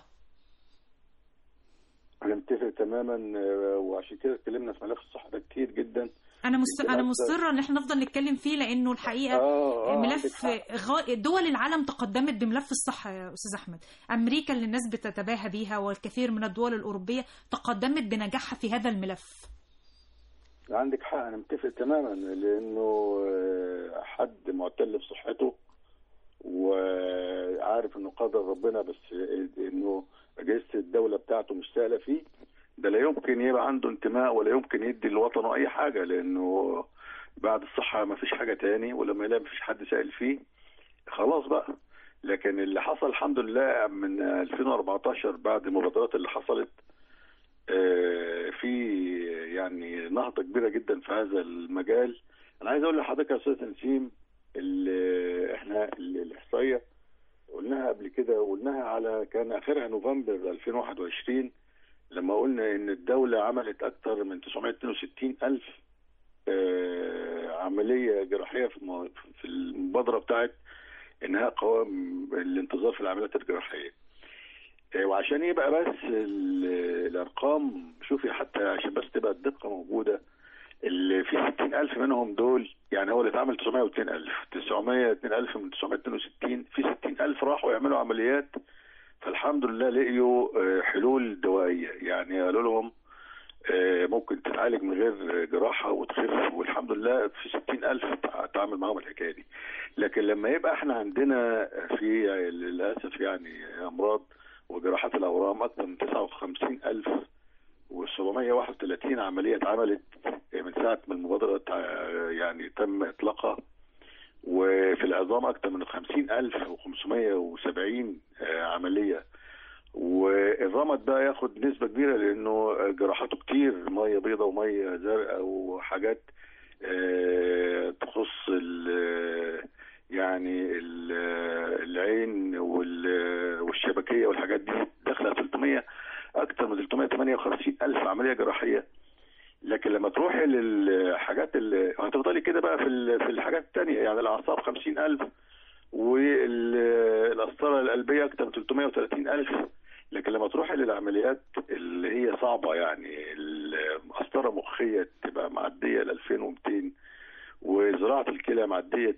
انا متفق تماما آه، وعشان كده اتكلمنا في ملف الصحه ده كتير جدا أنا مست... أنا ملف- مصرة إن احنا نفضل نتكلم فيه لأنه الحقيقة اه اه عندك ملف حق. غا... دول العالم تقدمت بملف الصحة يا أستاذ أحمد أمريكا اللي الناس بتتباهى بيها والكثير من الدول الأوروبية تقدمت بنجاحها في هذا الملف عندك حق انا متفق تماما لانه آه، حد معتل بصحته وعارف انه قدر ربنا بس انه اجهزه الدوله بتاعته مش سهله فيه ده لا يمكن يبقى عنده انتماء ولا يمكن يدي لوطنه اي حاجه لانه بعد الصحه ما فيش حاجه تاني ولما يلاقي ما فيش حد سائل فيه خلاص بقى لكن اللي حصل الحمد لله من 2014 بعد المبادرات اللي حصلت آه، في يعني نهضه كبيره جدا في هذا المجال انا عايز اقول لحضرتك يا استاذ نسيم ال- احنا ال- الاحصائيه قلناها قبل كده وقلناها على كان اخرها نوفمبر 2021 لما قلنا ان الدوله عملت اكثر من 962 الف آه، عمليه جراحيه في الم- في المبادره بتاعت انهاء قوائم الانتظار في العمليات الجراحيه آه، وعشان يبقى بس ال- الارقام شوفي حتى عشان بس تبقى الدقه موجوده اللي في 60000 منهم دول يعني هو اللي اتعمل 902000 902000 من 962 في 60000 راحوا يعملوا عمليات فالحمد لله لقيوا آه، حلول دوائيه يعني قالوا لهم آه، ممكن تتعالج من غير جراحه وتخف والحمد لله في 60000 تع- تعمل معاهم الحكايه دي لكن لما يبقى احنا عندنا في للاسف يعني امراض وجراحات الاورام اكثر من 59000 و731 عمليه اتعملت من ساعه ما المبادره تع- يعني تم اطلاقها وفي العظام اكثر من 50570 آه، عمليه والرمد ده ياخد نسبه كبيره لانه جراحاته كتير ميه بيضاء وميه زرقاء وحاجات آه، تخص ال- يعني ال- العين وال- والشبكيه والحاجات دي داخله 300 اكثر من 358 الف عمليه جراحيه لكن لما تروحي للحاجات اللي هتفضلي كده بقى في ال- في الحاجات الثانيه يعني الاعصاب 50000 والقسطره القلبيه اكثر من 330000 لكن لما تروحي للعمليات اللي هي صعبه يعني القسطره مخيه تبقى معديه ل 2200 وزراعه الكلى معديه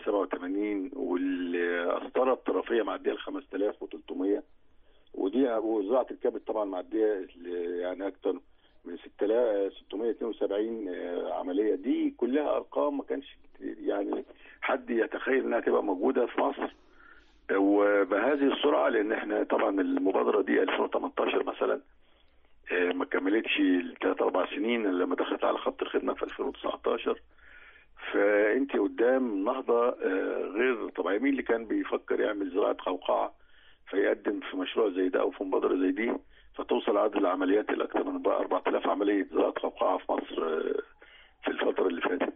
387 والقسطره الطرفيه معديه ل 5300 ودي وزراعه الكبد طبعا معديه ل- يعني اكثر من 6000 672 آه، عمليه دي كلها ارقام ما كانش يعني حد يتخيل انها تبقى موجوده في مصر آه، وبهذه السرعه لان احنا طبعا المبادره دي 2018 مثلا آه، ما كملتش ثلاث اربع سنين لما دخلت على خط الخدمه في 2019 فانت قدام نهضه آه، غير طبيعيه مين اللي كان بيفكر يعمل زراعه قوقعه فيقدم في مشروع زي ده او في مبادره زي دي فتوصل عدد العمليات لاكثر من 4000 عمليه زراعه قوقعه في مصر آه، في الفتره اللي فاتت.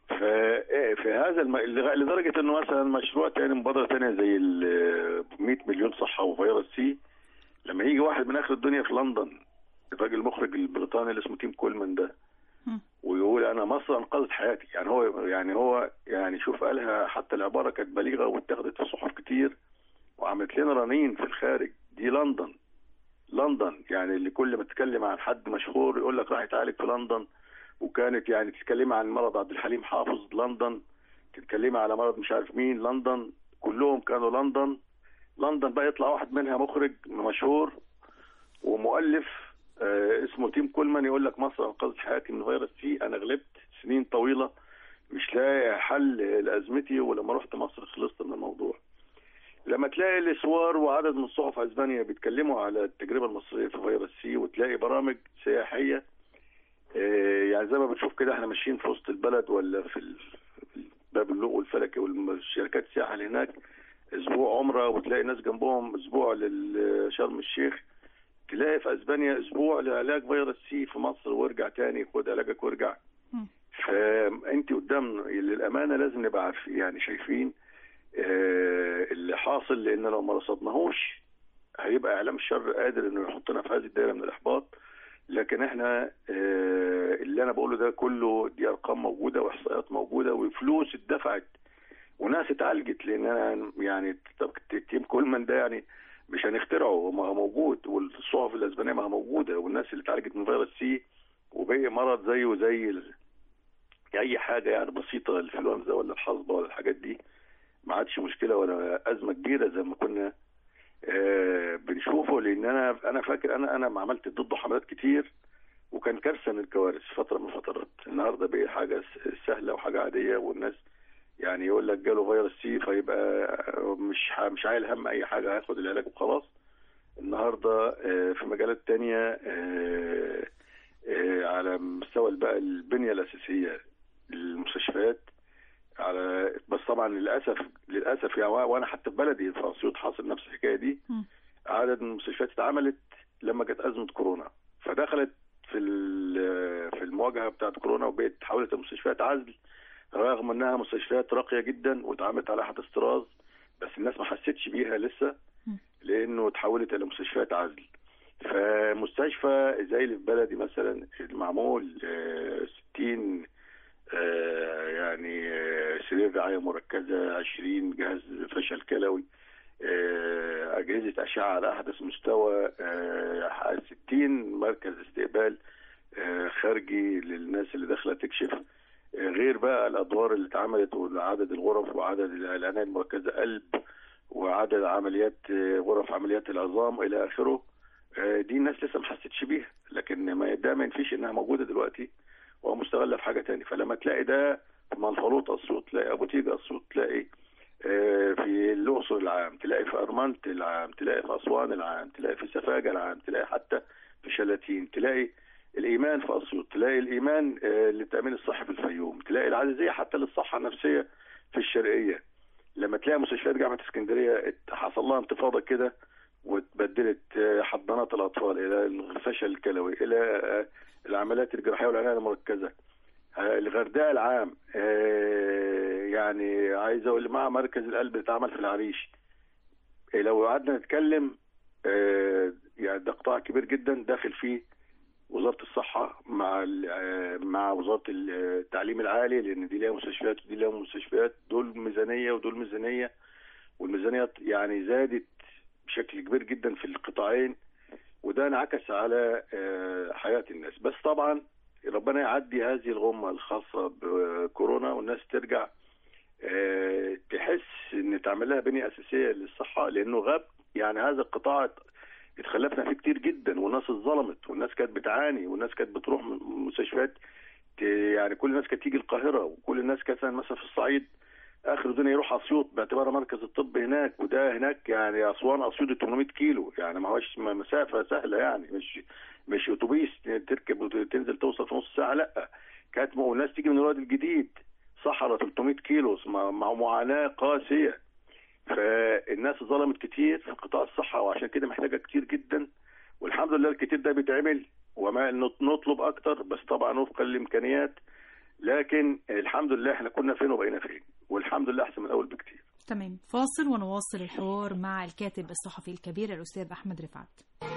ف- في هذا الم... لغ- لدرجه انه مثلا مشروع تاني مبادره تانية زي ال 100 مليون صحه وفيروس سي لما يجي واحد من اخر الدنيا في لندن الراجل المخرج البريطاني اللي اسمه تيم كولمان ده مم. ويقول انا مصر انقذت حياتي يعني هو يعني هو يعني شوف قالها حتى العباره كانت بليغه واتخذت في صحف كتير وعملت لنا رنين في الخارج دي لندن لندن يعني اللي كل ما تتكلم عن حد مشهور يقول لك راح يتعالج في لندن وكانت يعني تتكلمي عن مرض عبد الحليم حافظ لندن تتكلمي على مرض مش عارف مين لندن كلهم كانوا لندن لندن بقى يطلع واحد منها مخرج مشهور ومؤلف آه اسمه تيم كولمان يقول لك مصر انقذت حياتي من فيروس سي انا غلبت سنين طويله مش لاقي حل لازمتي ولما رحت مصر خلصت من الموضوع لما تلاقي الاسوار وعدد من صحف اسبانيا بيتكلموا على التجربه المصريه في فيروس سي وتلاقي برامج سياحيه آه، يعني زي ما بنشوف كده احنا ماشيين في وسط البلد ولا في ال- في باب اللوق والفلكي والشركات السياحه اللي هناك اسبوع عمره وتلاقي ناس جنبهم اسبوع لشرم الشيخ تلاقي في اسبانيا اسبوع لعلاج فيروس سي في مصر وارجع تاني خد علاجك وارجع مم. فانت قدام للامانه لازم نبقى عارف- يعني شايفين آه، اللي حاصل لان لو ما رصدناهوش هيبقى اعلام الشر قادر انه يحطنا في هذه الدائره من الاحباط لكن احنا آه، اللي انا بقوله ده كله دي ارقام موجوده واحصائيات موجوده وفلوس اتدفعت وناس اتعالجت لان انا يعني طب تيم كولمان ده يعني مش هنخترعه ما هو موجود والصحف الاسبانيه ما هي موجوده والناس اللي اتعالجت من فيروس سي وبقي مرض زيه زي ال- اي حاجه يعني بسيطه الانفلونزا ولا الحصبه ولا الحاجات دي ما عادش مشكله ولا ازمه كبيره زي ما كنا آه، بنشوفه لان انا انا فاكر انا انا ما عملت ضده حملات كتير وكان كارثه من الكوارث فتره من الفترات النهارده بقى حاجه س- سهله وحاجه عاديه والناس يعني يقول لك جاله فيروس سي فيبقى مش ح- مش عايل هم اي حاجه هياخد العلاج وخلاص النهارده آه، في مجالات تانية آه، آه، على مستوى بقى البنيه الاساسيه للمستشفيات على بس طبعا للاسف للاسف يعني وانا حتى في بلدي في اسيوط حاصل نفس الحكايه دي مم. عدد من المستشفيات اتعملت لما جت ازمه كورونا فدخلت في ال- في المواجهه بتاعت كورونا وبقت تحولت المستشفيات عزل رغم انها مستشفيات راقيه جدا واتعملت على احد الطراز بس الناس ما حستش بيها لسه مم. لانه اتحولت الى مستشفيات عزل فمستشفى زي اللي في بلدي مثلا المعمول آه، 60 آه، يعني آه، سرير رعايه مركزه 20 جهاز فشل كلوي آه، اجهزه اشعه على احدث مستوى آه، 60 مركز استقبال آه، خارجي للناس اللي داخله تكشف آه، غير بقى الادوار اللي اتعملت وعدد الغرف وعدد العنايه المركزه قلب وعدد عمليات آه، غرف عمليات العظام الى اخره آه، دي الناس لسه ما حستش بيها لكن ما ده ما ينفيش انها موجوده دلوقتي ومستغله في حاجه تانية فلما تلاقي ده في منفلوط اسيوط تلاقي ابو تيج اسيوط تلاقي آه، في الاقصر العام تلاقي في ارمنت العام تلاقي في اسوان العام تلاقي في سفاجه العام تلاقي حتى في شلاتين تلاقي الايمان في اسيوط تلاقي الايمان آه، للتامين الصحي في الفيوم تلاقي العزيزيه حتى للصحه النفسيه في الشرقيه لما تلاقي مستشفيات جامعه اسكندريه ات- حصل لها انتفاضه كده واتبدلت آه، حضانات الاطفال الى الفشل الكلوي الى آه، العمليات الجراحيه والعنايه المركزه آه، الغردقه العام آه، يعني عايز اقول مع مركز القلب اللي اتعمل في العريش آه، لو قعدنا نتكلم آه، يعني ده قطاع كبير جدا داخل فيه وزاره الصحه مع ال- آه، مع وزاره ال- آه، التعليم العالي لان دي ليها مستشفيات ودي ليها مستشفيات دول ميزانيه ودول ميزانيه والميزانيه يعني زادت بشكل كبير جدا في القطاعين وده انعكس على آه، حياه الناس بس طبعا ربنا يعدي هذه الغمه الخاصه بكورونا والناس ترجع آه، تحس ان تعمل لها بنيه اساسيه للصحه لانه غاب يعني هذا القطاع اتخلفنا فيه كتير جدا والناس اتظلمت والناس كانت بتعاني والناس كانت بتروح م- مستشفيات ت- يعني كل الناس كانت تيجي القاهره وكل الناس كانت مثلا في الصعيد اخر الدنيا يروح اسيوط باعتبارها مركز الطب هناك وده هناك يعني اسوان اسيوط 800 كيلو يعني ما هوش م- مسافه سهله يعني مش مش اتوبيس تركب وتنزل توصل في نص ساعه لا كانت م- والناس تيجي من الوادي الجديد صحراء 300 كيلو مع مع معاناه قاسيه فالناس ظلمت كتير في قطاع الصحه وعشان كده محتاجه كتير جدا والحمد لله الكتير ده بيتعمل وما نط- نطلب اكتر بس طبعا وفقا للامكانيات لكن الحمد لله احنا كنا فين وبقينا فين والحمد لله احسن من الاول بكتير تمام فاصل ونواصل الحوار مع الكاتب الصحفي الكبير الأستاذ أحمد رفعت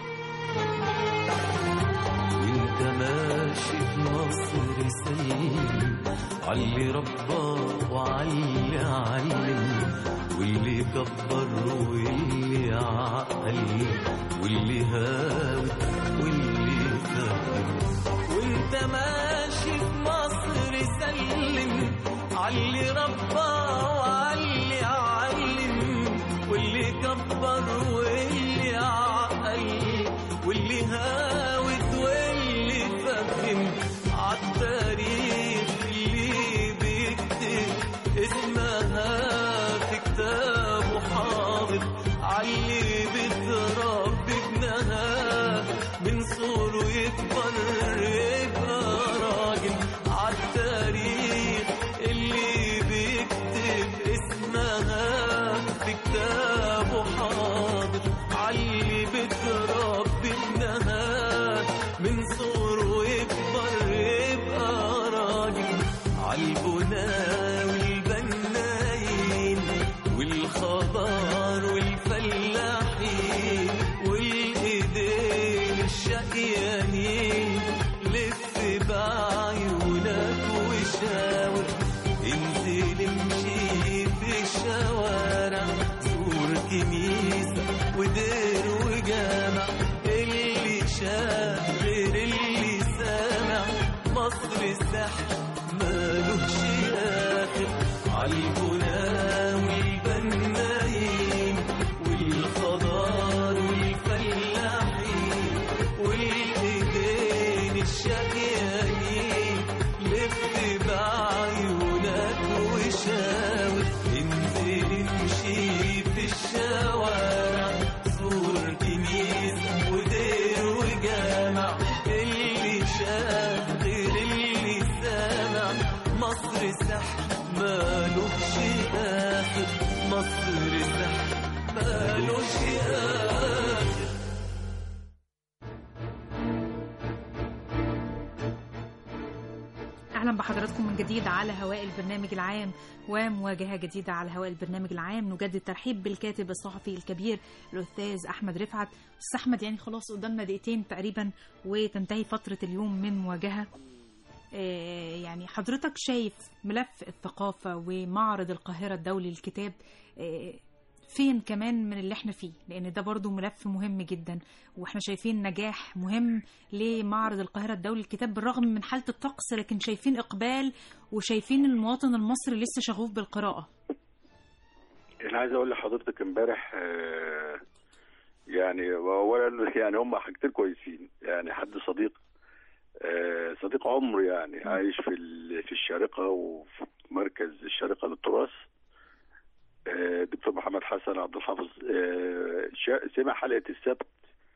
وانت ماشي في مصر سليم علي رباه وعلي علم واللي كبر واللي عقل واللي هاوي واللي فهم وانت ماشي في مصر سلم علي رباه وعلي علم واللي كبر واللي عقل واللي هاوت واللي فهم عالتاريخ اللي بيكتب اسمها في كتابه حاضر علي بتربي ابنها من صغره يكبر يبقى راجل عالتاريخ اللي بيكتب اسمها في كتابه حاضر علي بتربي ابنها من صغره يكبر يبقى راجل عالبناء والبنايين والخضار والفلاحين والايدين الشقيانين لف بعيونك وشاور انزل امشي في الشوارع زور كنيسة ودير وجامع اللي شاف غير اللي سامع مصر السحر مالوش آخر عالبناء والبنايين والخضار والفلاحين والايدين الشقيانين لف بعيونك وشاف مالوش آخر اهلا بحضراتكم من جديد على هواء البرنامج العام ومواجهه جديده على هواء البرنامج العام نجدد ترحيب بالكاتب الصحفي الكبير الاستاذ احمد رفعت استاذ احمد يعني خلاص قدامنا دقيقتين تقريبا وتنتهي فتره اليوم من مواجهه آه، يعني حضرتك شايف ملف الثقافه ومعرض القاهره الدولي للكتاب آه، فين كمان من اللي احنا فيه لان ده برضو ملف مهم جدا واحنا شايفين نجاح مهم لمعرض القاهرة الدولي للكتاب بالرغم من حالة الطقس لكن شايفين اقبال وشايفين المواطن المصري لسه شغوف بالقراءة انا عايز اقول لحضرتك امبارح آه، يعني اولا يعني هم حاجتين كويسين يعني حد صديق آه، صديق عمر يعني عايش في ال- في الشارقه وفي مركز الشارقه للتراث آه، دكتور محمد حسن عبد الحافظ آه، شا- سمع حلقه السبت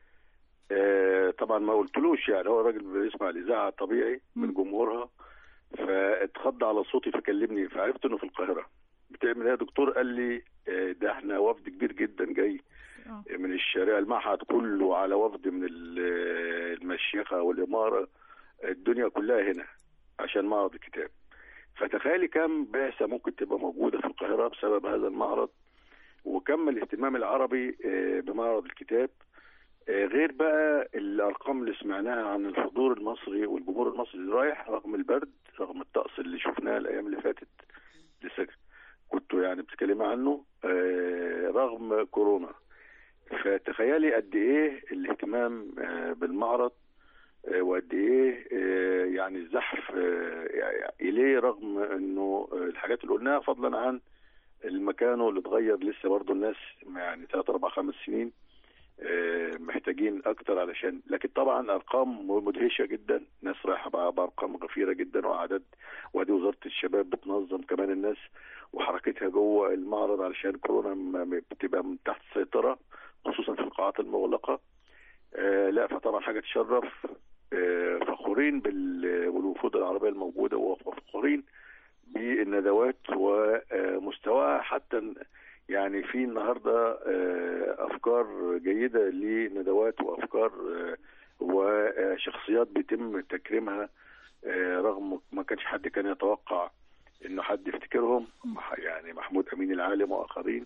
آه، طبعا ما قلتلوش يعني هو راجل بيسمع الاذاعه طبيعي من جمهورها فاتخض على صوتي فكلمني فعرفت انه في القاهره بتعمل ايه يا دكتور قال لي آه، ده احنا وفد كبير جدا جاي آه. من الشارع المعهد كله على وفد من ال- المشيخه والاماره الدنيا كلها هنا عشان معرض الكتاب فتخيلي كم بعثه ممكن تبقى موجوده في القاهره بسبب هذا المعرض وكم الاهتمام العربي آه، بمعرض الكتاب آه، غير بقى الارقام اللي سمعناها عن الحضور المصري والجمهور المصري اللي رايح رغم البرد رغم الطقس اللي شفناه الايام اللي فاتت لسه كنتوا يعني بتتكلموا عنه آه، رغم كورونا فتخيلي قد ايه الاهتمام آه، بالمعرض آه، وقد ايه آه، يعني الزحف آه، يعني اليه رغم انه آه، الحاجات اللي قلناها فضلا عن المكان اللي اتغير لسه برضه الناس يعني ثلاث اربع خمس سنين آه، محتاجين اكتر علشان لكن طبعا ارقام مدهشه جدا ناس رايحه بقى بارقام غفيره جدا واعداد وادي وزاره الشباب بتنظم كمان الناس وحركتها جوه المعرض علشان كورونا ما- بتبقى من تحت السيطره خصوصا في القاعات المغلقه آه، لا فطبعا حاجه تشرف آه، فخورين بال- بالوفود العربيه الموجوده وفخورين بالندوات ومستواها حتى يعني في النهارده آه، افكار جيده لندوات وافكار آه، وشخصيات بيتم تكريمها آه، رغم ما كانش حد كان يتوقع انه حد يفتكرهم مح- يعني محمود امين العالم واخرين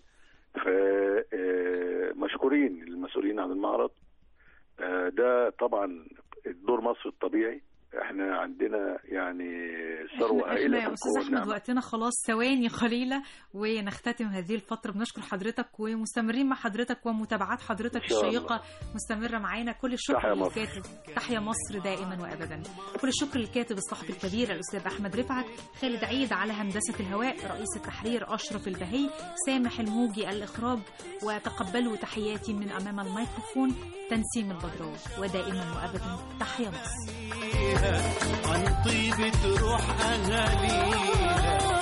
فمشكورين المسؤولين عن المعرض آه، ده طبعا دور مصر الطبيعي احنا عندنا يعني ثروه احنا, هائله احنا في يا استاذ القوى احمد والنعمة. وقتنا خلاص ثواني قليله ونختتم هذه الفتره بنشكر حضرتك ومستمرين مع حضرتك ومتابعات حضرتك إن شاء الله. الشيقه مستمره معانا كل الشكر تحيا مصر. للكاتب تحيا مصر دائما وابدا كل الشكر للكاتب الصحفي الكبير الاستاذ احمد رفعت خالد عيد على هندسه الهواء رئيس التحرير اشرف البهي سامح الموجي الاخراج وتقبلوا تحياتي من امام الميكروفون تنسيم البدراوي ودائما وابدا تحيا مصر عن طيبة روح أهالينا